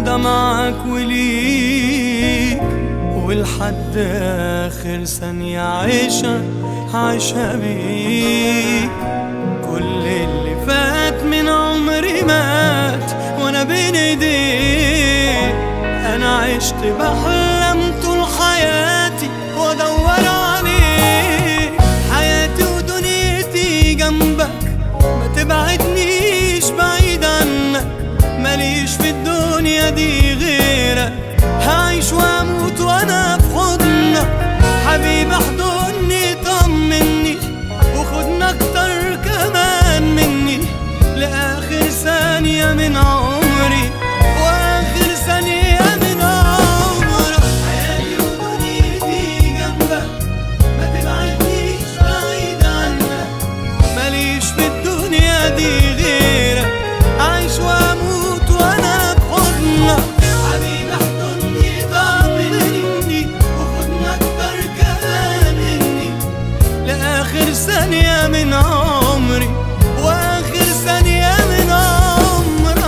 ده معاك وليك ولحد آخر ثانية عايشة عايشة بيك كل اللي فات من عمري مات وانا بين ايديك انا عشت بحلم طول حياتي وادور عليك حياتي ودنيتي جنبك ما تبعدنيش بعيد عنك ماليش في الدنيا دي غيرك هعيش واموت وانا في حضنك حبيبي احضني طمني وخدنا اكتر كمان مني لاخر ثانية من عمري واخر ثانية من عمري حياتي ودنيتي جنبك ما تبعدنيش بعيد عنك ماليش في الدنيا دي غيرك عايش واموت وانا بحضنك حبيبي احضني طمني وخدنا اكتر كمان مني لاخر ثانية من عمري واخر ثانية من عمرك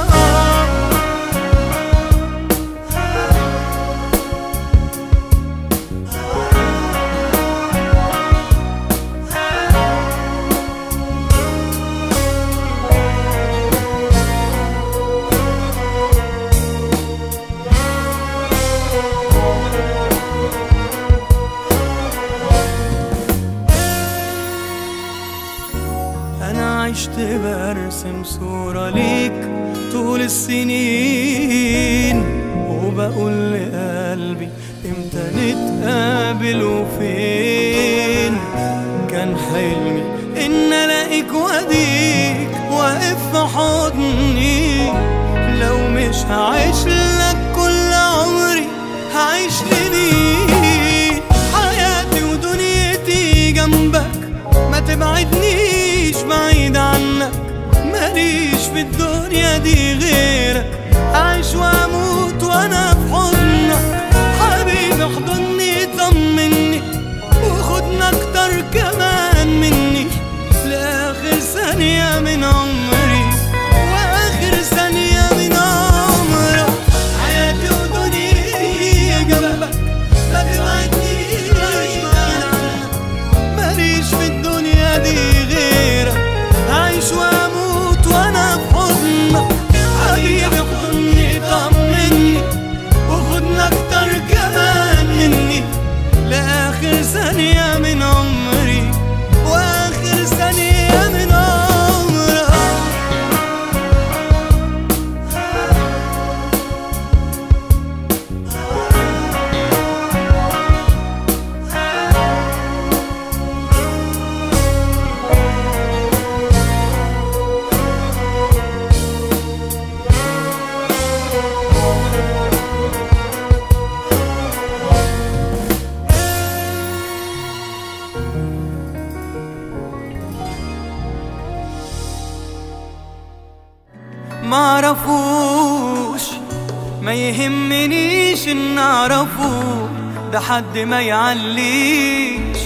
أنا عشت برسم صورة ليك طول السنين وبقول لقلبي امتى نتقابل وفين كان حلمي إن ألاقيك وأديك واقف في حضني لو مش هعيش لك كل عمري هعيش لمين حياتي ودنيتي جنبك ما تبعدنيش بعيد عنك ماليش في الدنيا دي غيرك عايش واموت وانا في حضنك حبيبي احضني طمني وخدنا اكتر كمان مني لاخر ثانية من عمري واخر ثانية من عمرك حياتي ودنيتي جنبك ما تبعدنيش بعيد عنك ماليش في الدنيا دي غيرك عايش واموت وانا في حضنك حبيبي حضني طمني وخدنا اكتر كمان مني لاخر ثانية من عمري واخر ثانية من عمرك معرفوش ما يهمنيش ان اعرفه ده حد ما يعليش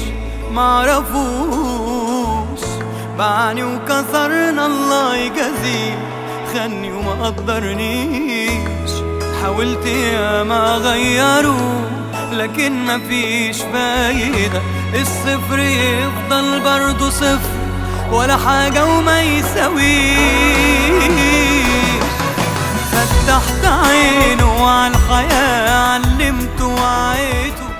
معرفوش باعني وكسرنا الله يجازيه خاني وما قدرنيش حاولت يا ما اغيره لكن مفيش فايدة الصفر يفضل برضه صفر ولا حاجة وما يساويش فتحت عينه على الحياة علمته وعيته